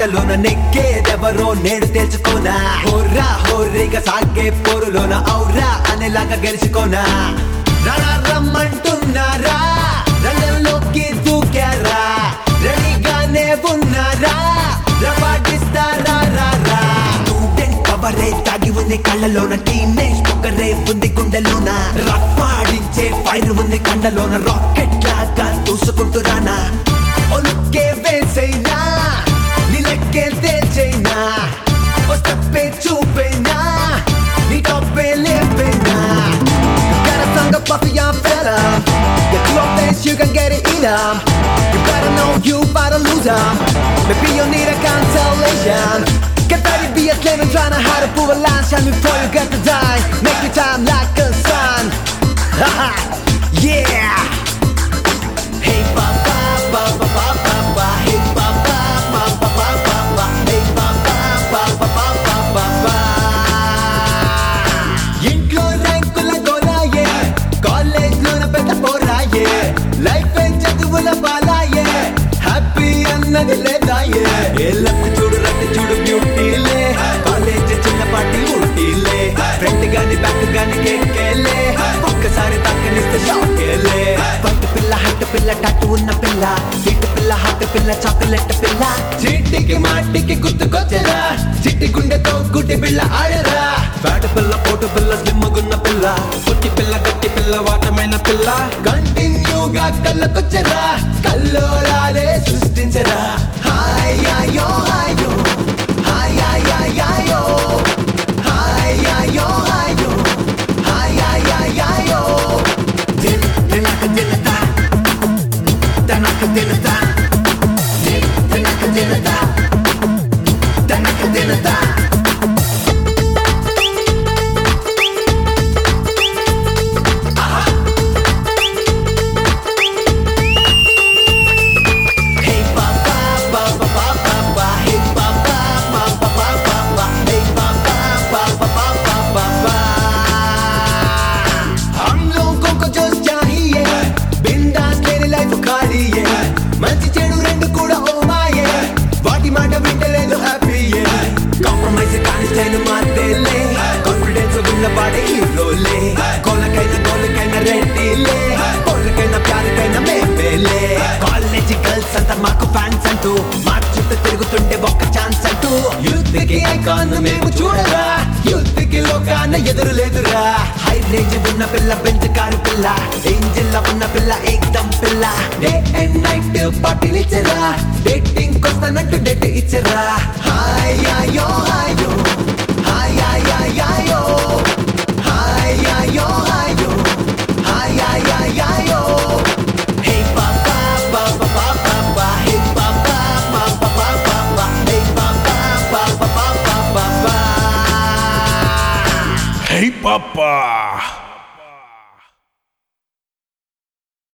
ఆటలోన నెక్కేదెవరో నేడు తెలుసుకోనా హోర్రా హోర్రిగా సాగే పోరులోన ఔరా అనేలాగా గెలుచుకోనా రరా రమ్మంటున్నారా రంగంలోకి దూకారా రెడీగానే ఉన్నారా రవాడిస్తారా రా రా స్టూడెంట్ పవరే తాగి ఉంది కళ్ళలోన టీనేజ్ పొగరే ఉంది గుండెలోన రప్పాడించే ఫైర్ ఉంది కండలోన రాకెట్ లాగా దూసుకుంటురానా ఒలుక్కే వేసైనా నిలక్కే తేల్చైనా ఓ స్టెప్పే చూపైనా నీ టప్పే లేపైనా Got a tongue of puffy young fella Your clothes you can get it in 'em. You better know you better lose 'em. Maybe you need a consolation Get ready be a slave and tryna hide a poor line Shine before you get to die Make your time like a sun Haha, yeah Hey ba ba ba ba ba ba ba Hey ba ba ba ba ba ba ba Hey ba ba ba ba ba ba ba ba ఇంట్లో ర్యాంకుల గోలాయే college లోన పెద్ద పోరాయే life చదువుల బాలాయే happy అన్నది లేదాయే ఏ luck చూడు రక్త చూడు బ్యూటీలే college చిన్నపాటి ఊటీలే front గాని బ్యాక్ గాని కేకేలే ఒక్కసారి తాకనిస్తే షాకేలే పట్టు పిల్ల హట్టు పిల్ల టట్టు ఉన్న పిల్ల సీటు పిల్ల హట్టు పిల్ల చాక్లెట్ పిల్ల చీటికి మాటికి గుర్తుకొచ్చరా చిట్టి గుండెతో గుడ్డి పిల్ల ఆడరా పేట పిల్ల పోటు పిల్ల స్లిమ్మగున్న పిల్ల పుట్టి పిల్ల గట్టి పిల్ల వాటమైన పిల్ల కంటిన్యూగా కళ్ళకొచ్చరా కల్లోలాలే సృష్టించరా హాయ్ అయ్యో అయ్యో హాయ్ అయ్యో హాయ్ అయ్యో అయ్యో హాయ్ అయ్యో Dil దినక దినతా తనక దినతా Dil దినక దినతా తనక దినతా Hey ba ba ba ba ba ba ba Hey ba ba ba ba ba ba ba Hey ba ba ba ba ba ba ba ba हम लोगों को जो चाहिए బిందాస్ లేని లైఫ్ ఖాళీయే మంచి చెడు రెండు కూడా ఓ మాయే వాటి మాట వింటలేదు హ్యాపీయే కాంప్రమైజ్ కాని స్టైల్ మాతేలే కాన్ఫిడెన్స్ ఉన్నవాడే హీరోలే కోలకైనా గోలకైనా రెడ్డిలే కోలకైనా ప్యారకైనా మేమేలే కాలేజీ గర్ల్స్ అంతా మాకు ఫ్యాన్స్ అంటూ మా చుట్టూ తిరుగుతుంటే ఒక్క ఛాన్స్ అంటూ యూత్ కి ఐకాన్ మేము చూడరా యూత్ కి లోకాన ఎదురు లేదురా హై రేంజ్ ఉన్న పిల్ల బెంచ్ కారు పిల్ల ఏంజిల్ ఉన్న పిల్ల ఏకదం పిల్ల డే అండ్ నైట్ పార్టీలు ఇచ్చరా డేటింగ్ కొస్తానంటూ డేట్ ఇచ్చరా హాయ్ అయ్యో అయ్యో హాయ్ అయ్యో హాయ్ అయ్యో అయ్యో హాయ్ అయ్యో హే బాబా బాబా బాబా బా హే బాబా బాబా బాబా బా హే బాబా బాబా బాబా బాబా హై పాపా